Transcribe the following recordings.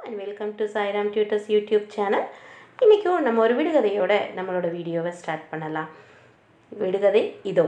and welcome to Sairam tutors YouTube channel இன்றைக்கும் நம்ம ஒரு விடுகதையோட நம்மளோட வீடியோவை ஸ்டார்ட் பண்ணலாம் விடுகதை இதோ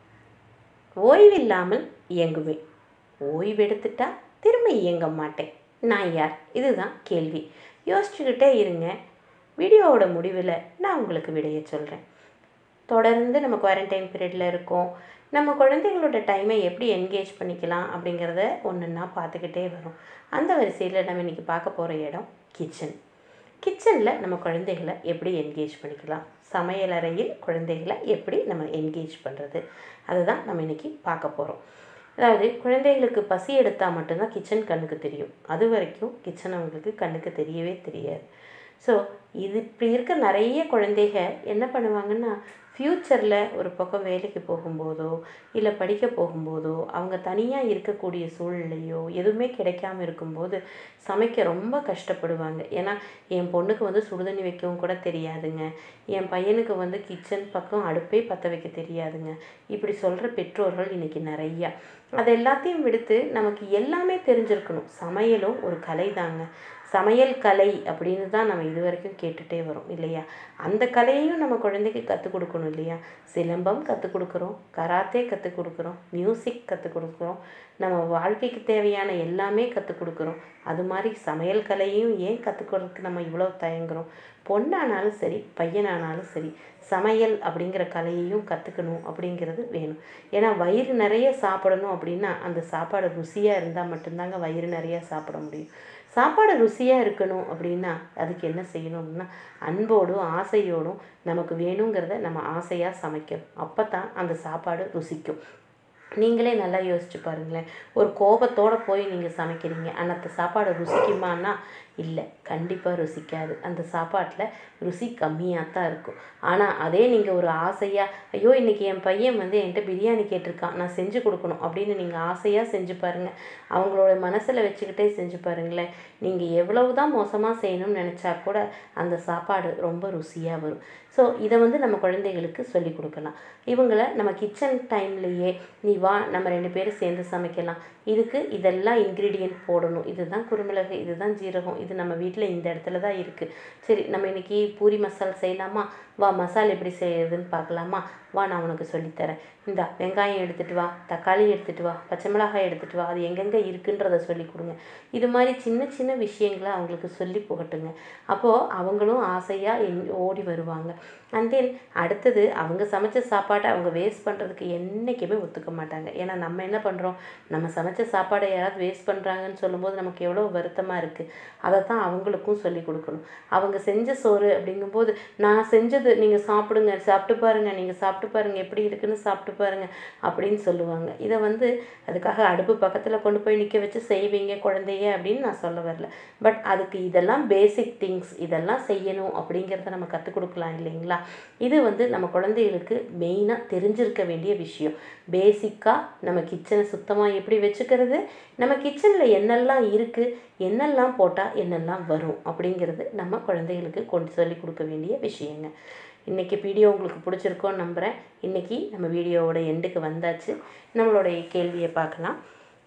ஓய்வில்லாமல் இயங்குவேன் ஓய்வெடுத்துட்டா திரும்ப இயங்க மாட்டேன் நான் யார் இதுதான் கேள்வி யோசிச்சுக்கிட்டே இருங்க வீடியோவோட முடிவில் நான் உங்களுக்கு விடைய சொல்கிறேன் தொடர்ந்து நம்ம குவாரண்டைன் பீரியடில் இருக்கோம் நம்ம குழந்தைகளோட டைமை எப்படி என்கேஜ் பண்ணிக்கலாம் அப்படிங்கிறத ஒன்றுன்னா பார்த்துக்கிட்டே வரும் அந்த வரிசையில் நம்ம இன்றைக்கி பார்க்க போகிற இடம் கிச்சன் கிச்சனில் நம்ம குழந்தைகளை எப்படி என்கேஜ் பண்ணிக்கலாம் சமையலறையில் குழந்தைகளை எப்படி நம்ம என்கேஜ் பண்ணுறது அதுதான் நம்ம இன்றைக்கி பார்க்க போகிறோம் அதாவது குழந்தைகளுக்கு பசி எடுத்தால் மட்டும்தான் கிச்சன் கண்ணுக்கு தெரியும் அது வரைக்கும் கிச்சன் அவங்களுக்கு கண்ணுக்கு தெரியவே தெரியாது ஸோ இது இப்படி இருக்க நிறைய குழந்தைக என்ன பண்ணுவாங்கன்னா ஃப்யூச்சரில் ஒரு பக்கம் வேலைக்கு போகும்போதோ இல்லை படிக்க போகும்போதோ அவங்க தனியாக இருக்கக்கூடிய சூழ்நிலையோ எதுவுமே கிடைக்காம இருக்கும்போது சமைக்க ரொம்ப கஷ்டப்படுவாங்க ஏன்னா என் பொண்ணுக்கு வந்து சுடுதண்ணி வைக்கவும் கூட தெரியாதுங்க என் பையனுக்கு வந்து கிச்சன் பக்கம் அடுப்பே பற்ற வைக்க தெரியாதுங்க இப்படி சொல்கிற பெற்றோர்கள் இன்றைக்கி நிறையா அது எல்லாத்தையும் விடுத்து நமக்கு எல்லாமே தெரிஞ்சிருக்கணும் சமையலும் ஒரு கலை தாங்க சமையல் கலை அப்படின்னு தான் நம்ம இது வரைக்கும் கேட்டுகிட்டே வரோம் இல்லையா அந்த கலையையும் நம்ம குழந்தைக்கு கற்றுக் கொடுக்கணும் இல்லையா சிலம்பம் கற்றுக் கொடுக்குறோம் கராத்தே கற்றுக் கொடுக்குறோம் மியூசிக் கற்றுக் கொடுக்குறோம் நம்ம வாழ்க்கைக்கு தேவையான எல்லாமே கற்றுக் கொடுக்குறோம் அது மாதிரி சமையல் கலையும் ஏன் கற்றுக்கிறதுக்கு நம்ம இவ்வளோ தயங்குறோம் பொண்ணானாலும் சரி பையனானாலும் சரி சமையல் அப்படிங்கிற கலையையும் கற்றுக்கணும் அப்படிங்கிறது வேணும் ஏன்னா வயிறு நிறைய சாப்பிடணும் அப்படின்னா அந்த சாப்பாடு ருசியாக இருந்தால் மட்டும்தாங்க வயிறு நிறைய சாப்பிட முடியும் சாப்பாடு ருசியாக இருக்கணும் அப்படின்னா அதுக்கு என்ன செய்யணும் அப்படின்னா அன்போடும் ஆசையோடும் நமக்கு வேணுங்கிறத நம்ம ஆசையாக சமைக்கணும் அப்போ தான் அந்த சாப்பாடு ருசிக்கும் நீங்களே நல்லா யோசிச்சு பாருங்களேன் ஒரு கோபத்தோடு போய் நீங்கள் சமைக்கிறீங்க அந்த சாப்பாடு ருசிக்குமான்னா இல்லை கண்டிப்பாக ருசிக்காது அந்த சாப்பாட்டில் ருசி கம்மியாக தான் இருக்கும் ஆனால் அதே நீங்கள் ஒரு ஆசையாக ஐயோ இன்றைக்கி என் பையன் வந்து என்கிட்ட பிரியாணி கேட்டிருக்கான் நான் செஞ்சு கொடுக்கணும் அப்படின்னு நீங்கள் ஆசையாக செஞ்சு பாருங்கள் அவங்களோட மனசில் வச்சுக்கிட்டே செஞ்சு பாருங்களேன் நீங்கள் எவ்வளவு தான் மோசமாக செய்யணும்னு நினச்சா கூட அந்த சாப்பாடு ரொம்ப ருசியாக வரும் ஸோ இதை வந்து நம்ம குழந்தைகளுக்கு சொல்லி கொடுக்கலாம் இவங்களை நம்ம கிச்சன் டைம்லேயே நீ வா நம்ம ரெண்டு பேரும் சேர்ந்து சமைக்கலாம் இதுக்கு இதெல்லாம் இன்க்ரீடியன்ட் போடணும் இதுதான் குருமிளகு இதுதான் ஜீரகம் இது நம்ம வீட்டில் இந்த இடத்துல தான் இருக்குது சரி நம்ம இன்றைக்கி பூரி மசால் செய்யலாமா வா மசால் எப்படி செய்யறதுன்னு பார்க்கலாமா வா நான் உனக்கு சொல்லித்தரேன் இந்தா வெங்காயம் எடுத்துகிட்டு வா தக்காளி எடுத்துகிட்டு வா பச்சை மிளகாய் எடுத்துகிட்டு வா அது எங்கெங்கே இருக்குன்றதை சொல்லி கொடுங்க இது மாதிரி சின்ன சின்ன விஷயங்களை அவங்களுக்கு சொல்லி புகட்டுங்க அப்போது அவங்களும் ஆசையாக எங் ஓடி வருவாங்க அண்ட் தென் அடுத்தது அவங்க சமைச்ச சாப்பாட்டை அவங்க வேஸ்ட் பண்ணுறதுக்கு என்றைக்குமே ஒத்துக்க மாட்டாங்க ஏன்னா நம்ம என்ன பண்ணுறோம் நம்ம சமைச்ச சாப்பாடை யாராவது வேஸ்ட் பண்ணுறாங்கன்னு சொல்லும்போது நமக்கு எவ்வளோ வருத்தமாக இருக்குது அதை தான் அவங்களுக்கும் சொல்லி கொடுக்கணும் அவங்க செஞ்ச சோறு அப்படிங்கும்போது நான் செஞ்சது நீங்கள் சாப்பிடுங்க சாப்பிட்டு பாருங்கள் நீங்கள் சாப்பிட்டு பாருங்கள் எப்படி இருக்குன்னு சாப்பிட்டு பாருங்கள் அப்படின்னு சொல்லுவாங்க இதை வந்து அதுக்காக அடுப்பு பக்கத்தில் கொண்டு போய் நிற்க வச்சு செய்வீங்க குழந்தைய அப்படின்னு நான் சொல்ல வரல பட் அதுக்கு இதெல்லாம் பேசிக் திங்ஸ் இதெல்லாம் செய்யணும் அப்படிங்கிறத நம்ம கற்றுக் கொடுக்கலாம் இல்லைங்களா இது வந்து நம்ம குழந்தைகளுக்கு மெயினாக தெரிஞ்சிருக்க வேண்டிய விஷயம் பேசிக்காக நம்ம கிச்சனை சுத்தமாக எப்படி வச்சுக்கிறது நம்ம கிச்சனில் என்னெல்லாம் இருக்குது என்னெல்லாம் போட்டால் என்னெல்லாம் வரும் அப்படிங்கிறது நம்ம குழந்தைகளுக்கு கொண்டு சொல்லி கொடுக்க வேண்டிய விஷயங்க இன்றைக்கி வீடியோ உங்களுக்கு பிடிச்சிருக்கோன்னு நம்புகிறேன் இன்றைக்கி நம்ம வீடியோவோட எண்டுக்கு வந்தாச்சு நம்மளுடைய கேள்வியை பார்க்கலாம்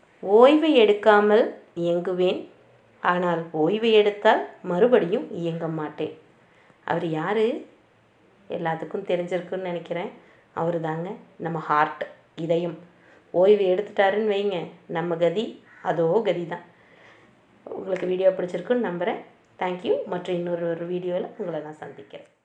ஓய்வு எடுக்காமல் இயங்குவேன் ஆனால் ஓய்வு எடுத்தால் மறுபடியும் இயங்க மாட்டேன் அவர் யார் எல்லாத்துக்கும் தெரிஞ்சிருக்குன்னு நினைக்கிறேன் அவர் தாங்க நம்ம ஹார்ட் இதயம் ஓய்வு எடுத்துட்டாருன்னு வைங்க நம்ம கதி அதோ கதி தான் உங்களுக்கு வீடியோ பிடிச்சிருக்குன்னு நம்புகிறேன் தேங்க்யூ மற்றும் இன்னொரு ஒரு வீடியோவில் உங்களை நான் சந்திக்கிறேன்